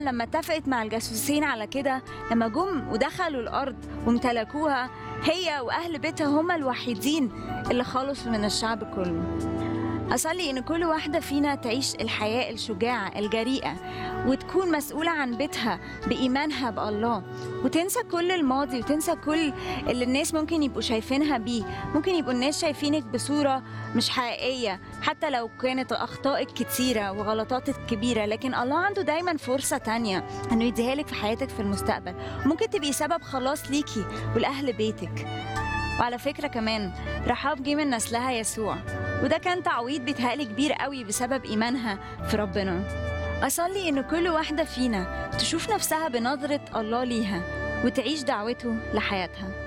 لما اتفقت مع الجاسوسين على كده لما جم ودخلوا الأرض وامتلكوها هي وأهل بيتها هم الوحيدين اللي خلصوا من الشعب كله أصلي إن كل واحدة فينا تعيش الحياة الشجاعة الجريئة وتكون مسؤولة عن بيتها بإيمانها بالله وتنسى كل الماضي وتنسى كل اللي الناس ممكن يبقوا شايفينها بيه ممكن يبقوا الناس شايفينك بصورة مش حقيقية حتى لو كانت أخطائك كتيرة وغلطاتك كبيرة لكن الله عنده دايما فرصة تانية إنه يديها لك في حياتك في المستقبل ممكن تبقي سبب خلاص ليكي ولأهل بيتك وعلى فكرة كمان رحاب جه من نسلها يسوع وده كان تعويض بيتهيألي كبير قوي بسبب إيمانها في ربنا أصلي إن كل واحدة فينا تشوف نفسها بنظرة الله ليها وتعيش دعوته لحياتها